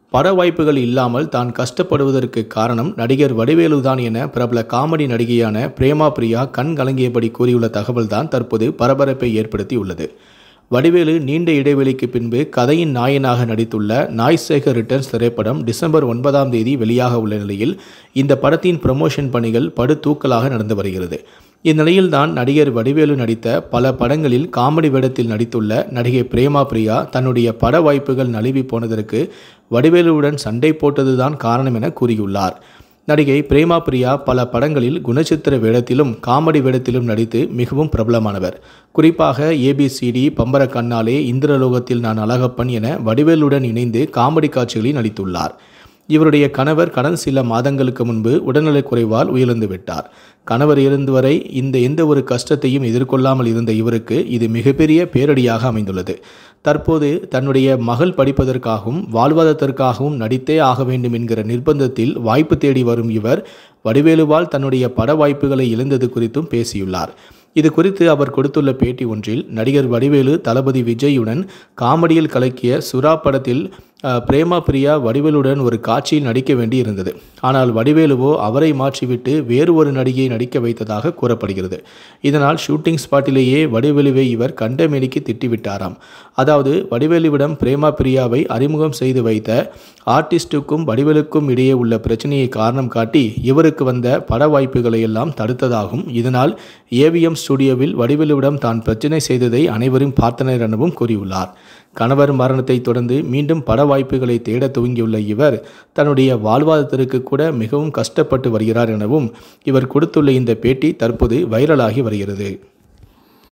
பட வாய்ப்புகள் இல்லாமல் தான் கஷ்டப்படுவதற்கு காரணம் நடிகர் வடிவேலுதான் என பிரபல காமெடி நடிகையான பிரேமா பிரியா கண் கலங்கியபடி கூறியுள்ள தகவல்தான் தற்போது பரபரப்பை ஏற்படுத்தியுள்ளது வடிவேலு நீண்ட இடைவெளிக்கு பின்பு கதையின் நாயனாக நடித்துள்ள நாய் சேகர் ரிட்டர்ன்ஸ் திரைப்படம் டிசம்பர் ஒன்பதாம் தேதி வெளியாக உள்ள நிலையில் இந்த படத்தின் ப்ரமோஷன் பணிகள் படு தூக்கலாக நடந்து வருகிறது இந்நிலையில்தான் நடிகர் வடிவேலு நடித்த பல படங்களில் காமெடி வேடத்தில் நடித்துள்ள நடிகை பிரேமா பிரியா தன்னுடைய பட வாய்ப்புகள் நழுவி போனதற்கு வடிவேலுவுடன் சண்டை போட்டதுதான் காரணம் என கூறியுள்ளார் நடிகை பிரேமா பிரியா பல படங்களில் குணச்சித்திர வேடத்திலும் காமெடி வேடத்திலும் நடித்து மிகவும் பிரபலமானவர் குறிப்பாக ஏபிசிடி பம்பர கண்ணாலே இந்திரலோகத்தில் நான் அழகப்பன் என வடிவேலுடன் இணைந்து காமெடி காட்சிகளில் நடித்துள்ளார் இவருடைய கணவர் கடன் சில மாதங்களுக்கு முன்பு உடல்நலக் குறைவால் உயிரிழந்து விட்டார் கணவர் இருந்து வரை இந்த எந்த ஒரு கஷ்டத்தையும் எதிர்கொள்ளாமல் இருந்த இவருக்கு இது மிகப்பெரிய பேரடியாக அமைந்துள்ளது தற்போது தன்னுடைய மகள் படிப்பதற்காகவும் வாழ்வாதாரத்திற்காகவும் நடித்தே ஆக வேண்டும் என்கிற நிர்பந்தத்தில் வாய்ப்பு தேடி வரும் இவர் வடிவேலுவால் தன்னுடைய பட வாய்ப்புகளை இழந்தது குறித்தும் பேசியுள்ளார் இது குறித்து அவர் கொடுத்துள்ள பேட்டி ஒன்றில் நடிகர் வடிவேலு தளபதி விஜயுடன் காமெடியில் கலக்கிய சுறா படத்தில் அஹ், பிரேமா பிரியா வடிவேலுடன் ஒரு காட்சியில் நடிக்க வேண்டி இருந்தது ஆனால் வடிவேலுவோ அவரை மாற்றிவிட்டு வேறு ஒரு நடிகையை நடிக்க வைத்ததாக கூறப்படுகிறது இதனால் ஷூட்டிங் ஸ்பாட்டிலேயே வடிவேலுவை இவர் கண்டமேனிக்கு திட்டிவிட்டாராம் அதாவது வடிவேலுவிடம் பிரேமா பிரியாவை அறிமுகம் செய்து வைத்த ஆர்டிஸ்டுக்கும் வடிவேலுக்கும் இடையே உள்ள பிரச்சனையை காரணம் காட்டி இவருக்கு வந்த பட வாய்ப்புகளை எல்லாம் தடுத்ததாகும் இதனால் ஏவிஎம் ஸ்டுடியோவில் வடிவேலுவிடம் தான் பிரச்சனை செய்ததை அனைவரும் பார்த்தனர் எனவும் கூறியுள்ளார் கணவர் மரணத்தை தொடர்ந்து மீண்டும் பட வாய்ப்புகளை தேட துவங்கியுள்ள இவர் தன்னுடைய வாழ்வாதாரத்திற்கு கூட மிகவும் கஷ்டப்பட்டு வருகிறார் எனவும் இவர் கொடுத்துள்ள இந்த பேட்டி தற்போது வைரலாகி வருகிறது